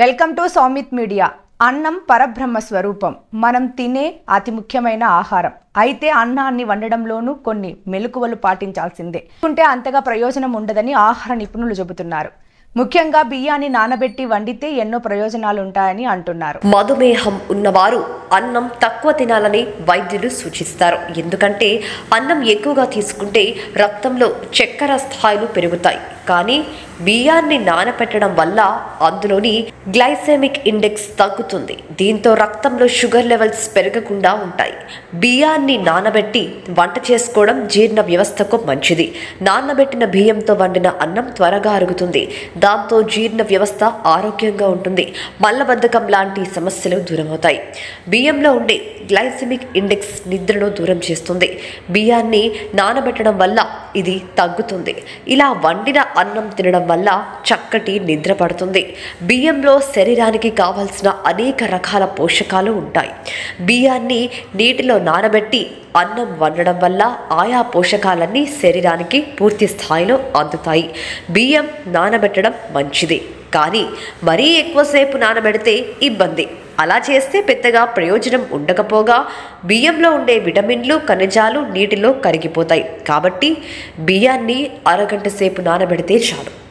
welcome to Soumith media అన్నం పరబ్రహ్మ స్వరూపం మనం తినే అతి ముఖ్యమైన ఆహారం అయితే అన్నాన్ని వండడంలోనూ కొన్ని మెలకువలు పాటించాల్సిందే ఉంటే అంతగా ప్రయోజనం ఉండదని ఆహార నిపుణులు చెబుతున్నారు ముఖ్యంగా బియ్యాన్ని నానబెట్టి వండితే ఎన్నో ప్రయోజనాలు ఉంటాయని అంటున్నారు మధుమేహం ఉన్నవారు అన్నం తక్కువ తినాలని వైద్యులు సూచిస్తారు ఎందుకంటే అన్నం ఎక్కువగా తీసుకుంటే రక్తంలో చక్కెర స్థాయిలు పెరుగుతాయి కానీ బియ్యాన్ని నానపెట్టడం వల్ల అందులోని గ్లైసెమిక్ ఇండెక్స్ తగ్గుతుంది దీంతో రక్తంలో షుగర్ లెవెల్స్ పెరగకుండా ఉంటాయి బియ్యాన్ని నానబెట్టి వంట చేసుకోవడం జీర్ణ వ్యవస్థకు మంచిది నానబెట్టిన బియ్యంతో వండిన అన్నం త్వరగా అరుగుతుంది దాంతో జీర్ణ వ్యవస్థ ఆరోగ్యంగా ఉంటుంది మల్లబద్ధకం లాంటి సమస్యలు దూరమవుతాయి బియ్యంలో ఉండే గ్లైసెమిక్ ఇండెక్స్ నిద్రను దూరం చేస్తుంది బియ్యాన్ని నానబెట్టడం వల్ల ఇది తగ్గుతుంది ఇలా వండిన అన్నం తినడం వల్ల చక్కటి నిద్ర పడుతుంది బియ్యంలో శరీరానికి కావాల్సిన అనేక రకాల పోషకాలు ఉంటాయి బియ్యాన్ని నీటిలో నానబెట్టి అన్నం వండడం వల్ల ఆయా పోషకాలన్నీ శరీరానికి పూర్తి స్థాయిలో అందుతాయి బియ్యం నానబెట్టడం మంచిది కానీ మరీ ఎక్కువసేపు నానబెడితే ఇబ్బంది అలా చేస్తే పెద్దగా ప్రయోజనం ఉండకపోగా బియ్యంలో ఉండే విటమిన్లు ఖనిజాలు నీటిలో కరిగిపోతాయి కాబట్టి బియ్యాన్ని అరగంట సేపు నానబెడితే చాలు